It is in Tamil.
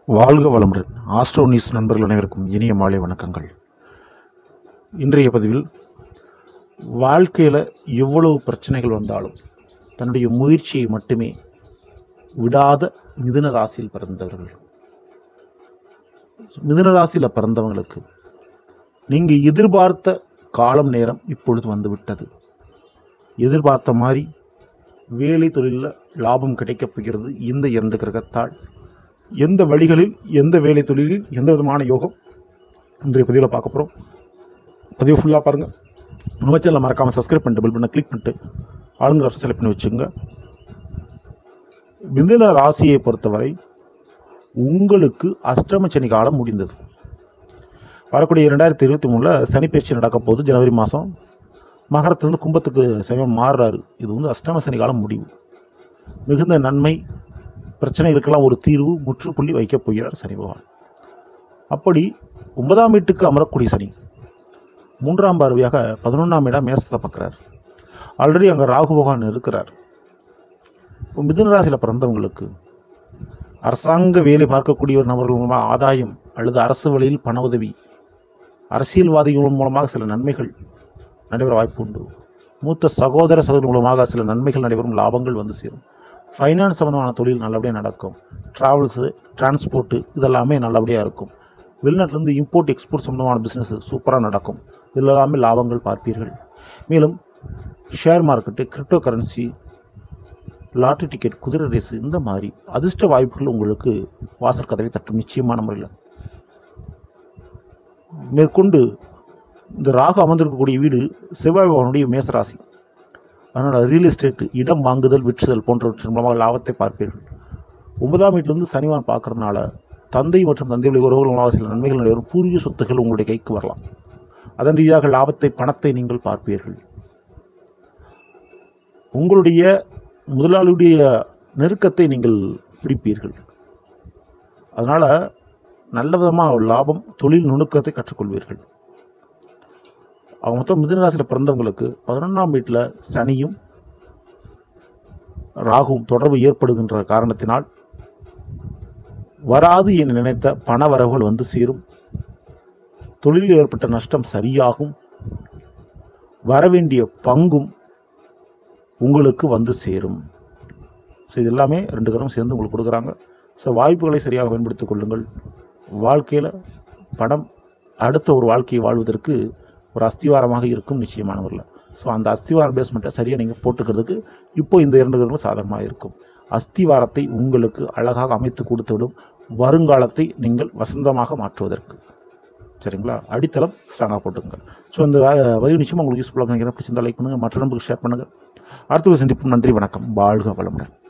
வாழ்க வளமுடன் ஆஸ்ட்ரோ நியூஸ் நண்பர்கள் அனைவருக்கும் இனிய மாலை வணக்கங்கள் இன்றைய பதிவில் வாழ்க்கையில் எவ்வளவு பிரச்சனைகள் வந்தாலும் தன்னுடைய முயற்சியை மட்டுமே விடாத மிதுன ராசியில் பிறந்தவர்கள் மிதுன ராசியில் பிறந்தவங்களுக்கு நீங்கள் எதிர்பார்த்த காலம் நேரம் இப்பொழுது வந்துவிட்டது எதிர்பார்த்த மாதிரி வேலை தொழிலில் லாபம் கிடைக்கப் போகிறது இந்த இரண்டு கிரகத்தால் எந்த வழிகளில் எந்த வேலை தொழிலில் எந்த விதமான யோகம் இன்றைய பதிவில் பார்க்க போகிறோம் பதிவு ஃபுல்லாக பாருங்கள் நம்ம சேனலை மறக்காமல் சப்ஸ்கிரைப் பண்ணிட்டு பெல் பண்ண கிளிக் பண்ணிட்டு ஆளுங்கிற ஆப்ஷன் செலக்ட் பண்ணி வச்சுங்க மிதுன ராசியை பொறுத்தவரை உங்களுக்கு அஷ்டம சனி காலம் முடிந்தது வரக்கூடிய இரண்டாயிரத்தி இருபத்தி மூணில் சனிப்பயிற்சி நடக்க போகுது ஜனவரி மாதம் மகரத்திலிருந்து கும்பத்துக்கு சமயம் மாறுறாரு இது வந்து அஷ்டம சனி காலம் முடிவு மிகுந்த நன்மை பிரச்சனைகளுக்கெல்லாம் ஒரு தீர்வு முற்றுப்புள்ளி வைக்கப் போகிறார் சனி பகவான் அப்படி ஒன்பதாம் வீட்டுக்கு அமரக்கூடிய சனி மூன்றாம் பார்வையாக பதினொன்றாம் இடம் மேசத்தை பார்க்குறார் ஆல்ரெடி அங்கே ராகு பகவான் இருக்கிறார் இப்போ மிதுன ராசியில் பிறந்தவங்களுக்கு அரசாங்க வேலை பார்க்கக்கூடிய ஒரு நபர்கள் மூலமாக ஆதாயம் அல்லது அரசு வழியில் பண உதவி அரசியல்வாதிகள் மூலமாக சில நன்மைகள் நடைபெற வாய்ப்பு உண்டு மூத்த சகோதர சகோதரி மூலமாக சில நன்மைகள் நடைபெறும் லாபங்கள் வந்து சேரும் ஃபைனான்ஸ் சம்மந்தமான தொழில் நல்லபடியாக நடக்கும் ட்ராவல்ஸு டிரான்ஸ்போர்ட்டு இதெல்லாமே நல்லபடியாக இருக்கும் வெளிநாட்டிலேருந்து இம்போர்ட் எக்ஸ்போர்ட் சம்மந்தமான பிஸ்னஸ் சூப்பராக நடக்கும் இதில் எல்லாமே லாபங்கள் பார்ப்பீர்கள் மேலும் share market crypto currency lottery ticket குதிரை ரேஸு இந்த மாதிரி அதிர்ஷ்ட வாய்ப்புகள் உங்களுக்கு வாசல் கதவை தட்டும் நிச்சயமான முறையில் மேற்கொண்டு இந்த ராகு அமர்ந்திருக்கக்கூடிய வீடு செவ்வாய் பகவானுடைய மேசராசி அதனால் ரியல் எஸ்டேட் இடம் வாங்குதல் விற்றுதல் போன்றவற்றின் மூலமாக லாபத்தை பார்ப்பீர்கள் ஒன்பதாம் வீட்டிலிருந்து சனிவான் பார்க்கறதுனால தந்தை மற்றும் தந்தை வழி உறவுகள் மூலமாக சில நன்மைகள் நடைபெறும் பூர்வீக சொத்துக்கள் உங்களுடைய கைக்கு வரலாம் அதன் ரீதியாக லாபத்தை பணத்தை நீங்கள் பார்ப்பீர்கள் உங்களுடைய முதலாளியுடைய நெருக்கத்தை நீங்கள் பிடிப்பீர்கள் அதனால் நல்ல விதமாக லாபம் தொழில் நுணுக்கத்தை கற்றுக்கொள்வீர்கள் அவங்க மொத்தம் மிதுனராசியில் பிறந்தவங்களுக்கு பதினொன்றாம் வீட்டில் சனியும் ராகுவும் தொடர்பு ஏற்படுகின்ற காரணத்தினால் வராது என்று நினைத்த பண வரவுகள் வந்து சேரும் தொழிலில் ஏற்பட்ட நஷ்டம் சரியாகும் வரவேண்டிய பங்கும் உங்களுக்கு வந்து சேரும் ஸோ இது எல்லாமே ரெண்டு கரம் சேர்ந்து உங்களுக்கு கொடுக்குறாங்க ஸோ வாய்ப்புகளை சரியாக பயன்படுத்திக் கொள்ளுங்கள் வாழ்க்கையில் பணம் அடுத்த ஒரு வாழ்க்கையை வாழ்வதற்கு ஒரு அஸ்திவாரமாக இருக்கும் நிச்சயமானவர்கள் ஸோ அந்த அஸ்திவார பேஸ்மெண்ட்டை சரியாக நீங்கள் போட்டுக்கிறதுக்கு இப்போ இந்த இரண்டு கிரகங்களும் சாதகமாக இருக்கும் அஸ்திவாரத்தை உங்களுக்கு அழகாக அமைத்து கொடுத்துவிடும் வருங்காலத்தை நீங்கள் வசந்தமாக மாற்றுவதற்கு சரிங்களா அடித்தளம் ஸ்ட்ராங்காக போட்டுங்க ஸோ இந்த அஹ், பதிவு நிச்சயமாக உங்களுக்கு யூஸ்ஃபுல்லாக நினைக்கிறேன் பிடிச்சிருந்தா லைக் பண்ணுங்கள் மற்ற நம்பருக்கு ஷேர் பண்ணுங்கள் அடுத்த ஒரு சந்திப்பு நன்றி வணக்கம் வாழ்க வளமுடன்